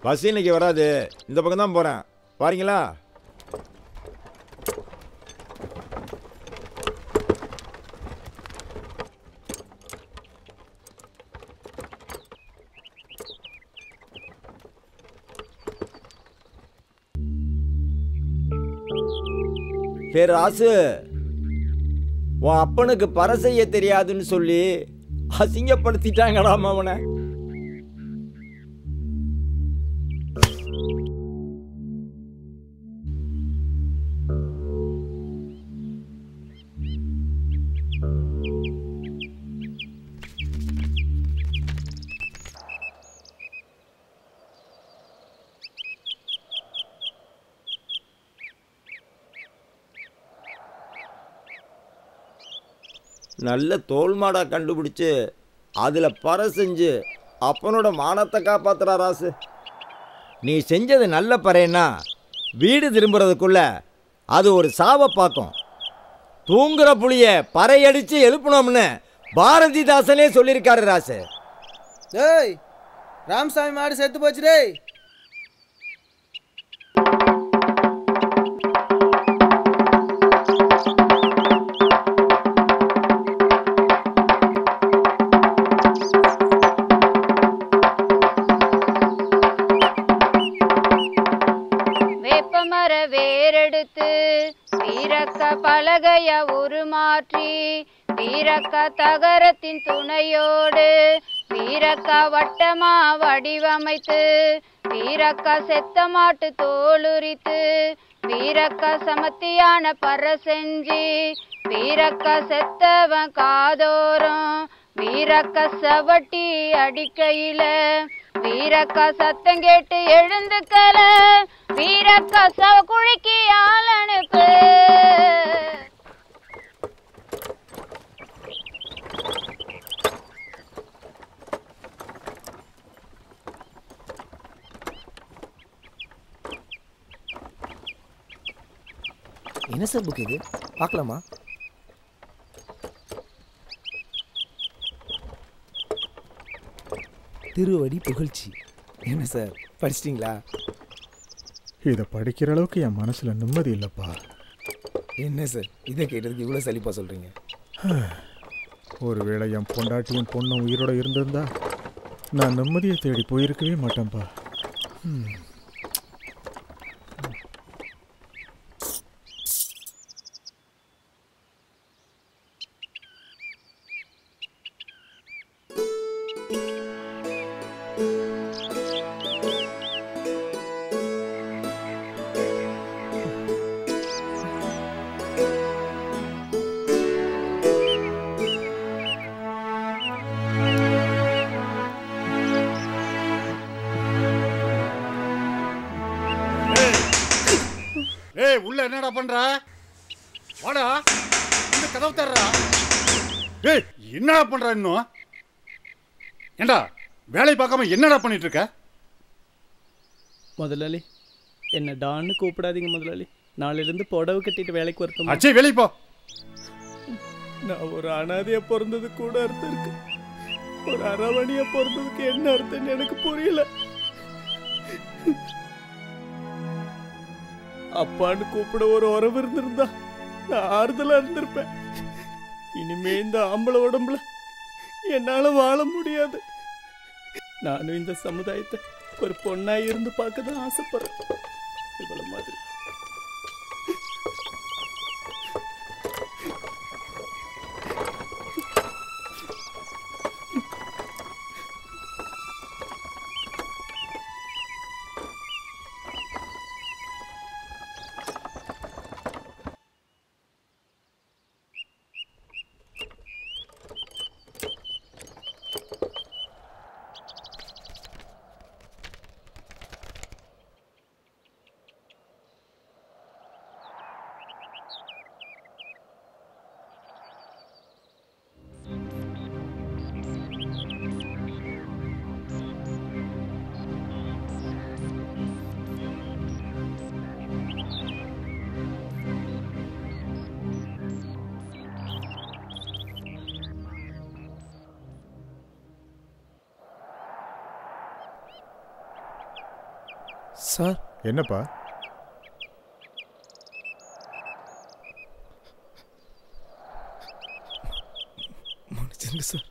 bus இன்னைக்கு வராது இந்த பக்கம் தான் போகிறேன் வாரீங்களா ஹே ராசு உன் அப்பனுக்கு பற செய்ய தெரியாதுன்னு சொல்லி அசிங்கப்படுத்திட்டாங்கடாமா அவனை நல்ல தோல் மாடா கண்டுபிடிச்சு அதில் பற செஞ்சு அப்பனோட மானத்தை காப்பாத்துறா ராசு நீ செஞ்சது நல்ல பறைன்னா வீடு திரும்புறதுக்குள்ள அது ஒரு சாவை பார்க்கும் தூங்குற புளிய பறையடிச்சு எழுப்பணும்னு பாரதிதாசனே சொல்லியிருக்காரு ராசு டேய் ராமசாமி மாடு செத்து போச்சு டேய் வேப்பமர வேரெடுத்து வீரக்க பலகைய உருமாற்றி வீரக்க தகரத்தின் துணையோடு வீரக்க வட்டமா வடிவமைத்து வீரக்க செத்த மாட்டு தோலுரித்து வீரக்க சமத்தியான பற செஞ்சு வீரக்க செத்தவன் காதோறும் வீரக்க சவட்டி அடிக்கையில வீரக்கா சத்தம் கேட்டு எழுந்துக்கல வீரக்கா சவ குழிக்கு ஆள் அனுப்பு என்ன சார் புக் இது பார்க்கலாமா திருவடி புகழ்ச்சி என்ன சார் படிச்சிட்டிங்களா இதை படிக்கிற அளவுக்கு என் மனசுல நிம்மதி இல்லைப்பா என்ன சார் இதை கேட்டதுக்கு இவ்வளோ சலிப்பா சொல்கிறீங்க ஒருவேளை என் பொண்டாட்டியும் பொண்ணும் உயிரோட இருந்திருந்தா நான் நிம்மதியை தேடி போயிருக்கவே மாட்டேன்ப்பா ஏய் உள்ள என்னடா பண்ற வாடா இந்த கதவு தர்றா ஏய் என்னடா பண்ற இன்னும் ஏண்டா வேலை பார்க்காம என்னடா பண்ணிட்டு இருக்க முதலாளி என்ன டான்னு கூப்பிடாதீங்க முதலாளி நாளையிலேருந்து புடவை கட்டிட்டு வேலைக்கு வரட்டும் அச்சே வேலைக்கு போ நான் ஒரு அனாதையா பிறந்தது கூட அர்த்தம் இருக்கு ஒரு அரவணையா பிறந்ததுக்கு என்ன அர்த்தம்னு எனக்கு புரியல அப்பான்னு கூப்பிட ஒரு உறவு இருந்திருந்தா நான் ஆறுதலா இருந்திருப்பேன் இனிமே இந்த ஆம்பளை உடம்புல என்னால வாழ முடியாது நானும் இந்த சமுதாயத்தை ஒரு பொண்ணா இருந்து பார்க்க தான் ஆசைப்படுறேன் இவ்வளவு மாதிரி சார் என்னப்பா மன்னிச்சிருங்க சார்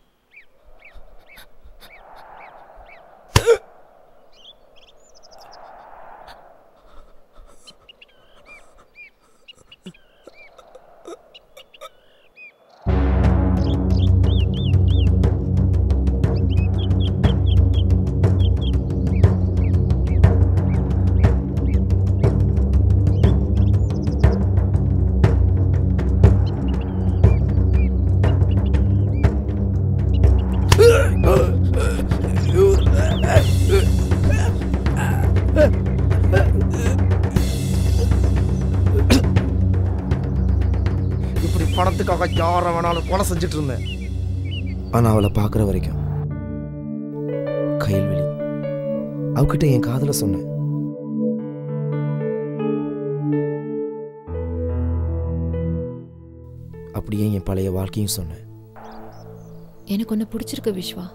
இப்படி பணத்துக்காக யாரை வேணாலும் கொலை செஞ்சுட்டு இருந்தேன் ஆனால் அவளை பார்க்குற வரைக்கும் கையல்வெளி அவகிட்ட என் காதலை சொன்னேன் அப்படியே என் பழைய வாழ்க்கையும் சொன்னேன் எனக்கு ஒன்று பிடிச்சிருக்கு விஸ்வா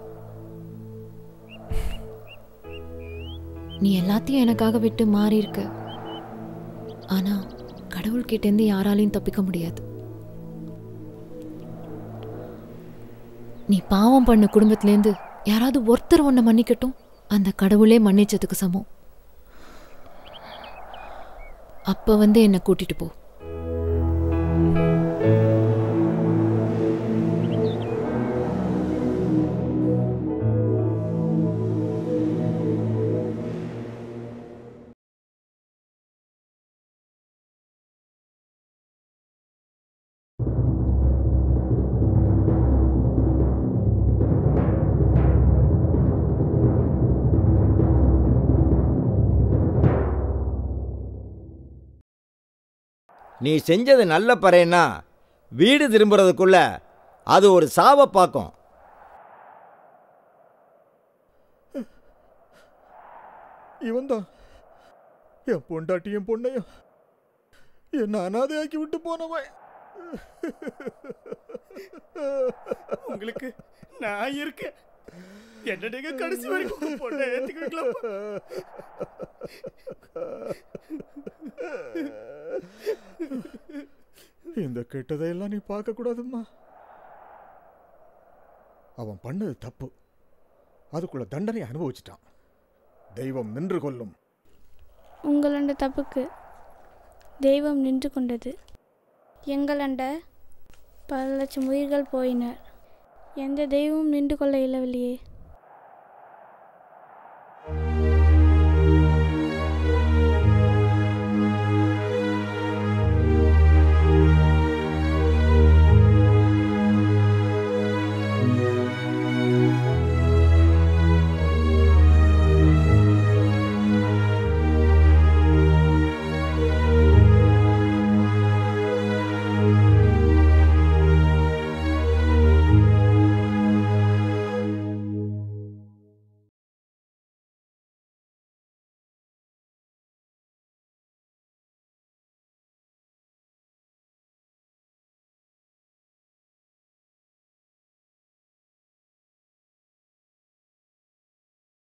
நீ எல்லாத்தையும் எனக்காக விட்டு மாறி இருக்க ஆனா கடவுள்கிட்டேருந்து யாராலையும் தப்பிக்க முடியாது நீ பாவம் பண்ண குடும்பத்திலேருந்து யாராவது ஒருத்தர் உன்னை மன்னிக்கட்டும் அந்த கடவுளே மன்னிச்சதுக்கு சமம் அப்ப வந்து என்னை கூட்டிட்டு போ நீ செஞ்சது நல்ல பறையன்னா வீடு திரும்புறதுக்குள்ள அது ஒரு சாவை பார்க்கும் இவன் தான் என் பொண்டாட்டியும் பொண்ணையும் என்ன அனாதையாக்கி விட்டு போனவன் உங்களுக்கு நான் இருக்கேன் என்ன நீங்க கடைசி வரைக்கும் பொண்ணை ஏத்துக்குவீங்களா இந்த கெட்டதையெல்லாம் நீ பார்க்க கூடாதும்மா அவன் பண்ணது தப்பு அதுக்குள்ள தண்டனை அனுபவிச்சிட்டான் தெய்வம் நின்று கொள்ளும் உங்களண்ட தப்புக்கு தெய்வம் நின்று கொண்டது எங்களண்ட பல லட்சம் உயிர்கள் போயினர் எந்த தெய்வமும் நின்று கொள்ள இயலவில்லையே